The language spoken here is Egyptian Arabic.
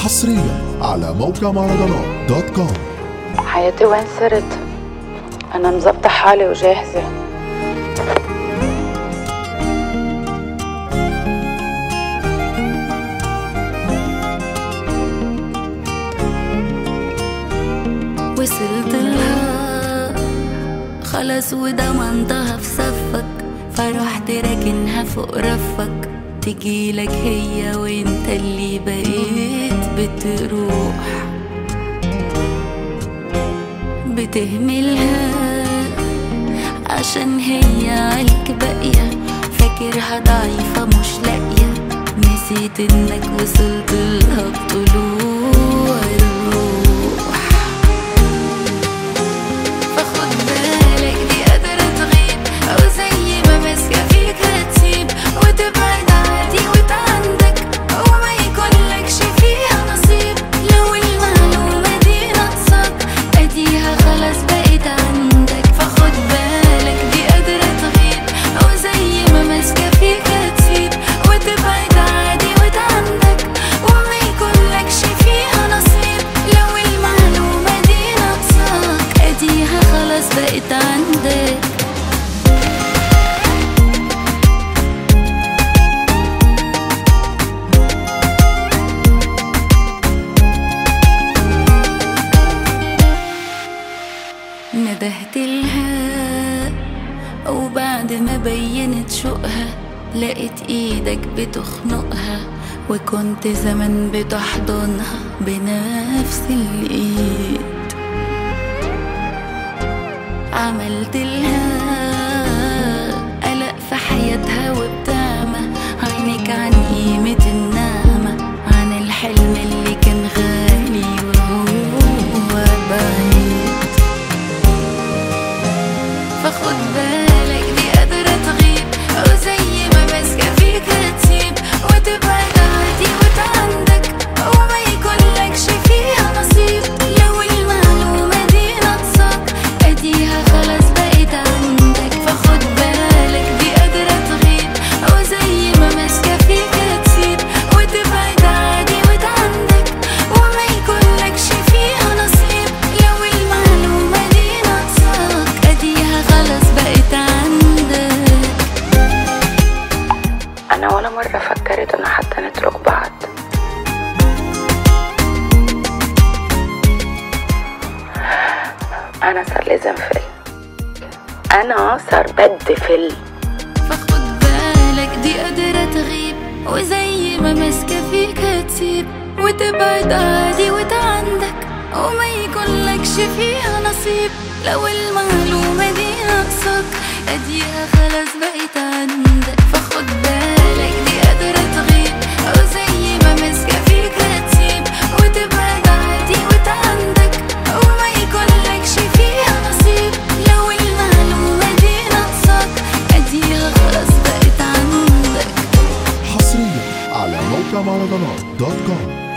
حصريا على موقع مهرجانات دوت كوم حياتي وين صرت انا مظبطه حالي وجاهزه وصلت لها خلاص وده منطقها في صفك فرحت راكنها فوق رفك تجيلك هي وانت اللي بقيت بتروح بتهملها عشان هي عليك باقية فاكرها ضعيفة مش لاقية نسيت انك وصلت لها بطلوع الروح فخد بالك دي قادرة تغيب أو زي ما ماسكة فيك هتسيب وتبعد عادي وتعندك أو ما يكونلكش فيها نصيب لو المعلومة دي ناقصاك أديها خلاص بقت عندك فخد بالك دي قادرة تغيب أو زي ما ماسكة فيك هتسيب وتبعد عادي وتعندك وما يكونلكش فيها نصيب لو المعلومة دي ناقصاك أديها خلاص بقت عندك ندهت لها وبعد ما بينت شوقها لقيت ايدك بتخنقها وكنت زمان بتحضنها بنفس الايد عملت لها قلق في حياتها وبتعمى عينك عن قيمة النعمة عن الحلم اللي كان غالي وهو بعيد فخد بالك دي قادرة تغيب أو زي ما ماسكة فيك هتسيب وتبعد عادي وتعندك أو ما يكونلكش فيها نصيب لو المعلومة دي ناقصاك أديها خلاص بقت عندك فخد بالك دي قادرة تغيب أو زي ما ماسكة فيك هتسيب وتبعد عادي وتعندك وما يكونلكش فيها نصيب لو المعلومة دي ناقصاك أديها خلاص بقت عندك انا ولا مره فكرت انه حتى نترك بعض انا صار لي زنفل انا صار بدي فل فخد بالك دي قادرة تغيب وزي ما ماسكة فيك هتسيب وتبعد عادي وتعندك وما يكونلكش فيها نصيب لو المعلومة دي ناقصاك أديها خلاص بقت عندك فخد بالك دي قادرة تغيب أو زي ما ماسكة فيك هتسيب وتبعد عادي وتعندك وما يكونلكش فيها نصيب لو المعلومة دي ناقصاك أديها خلاص بقت عندك حصريا على موقع مهرجانات دوت كوم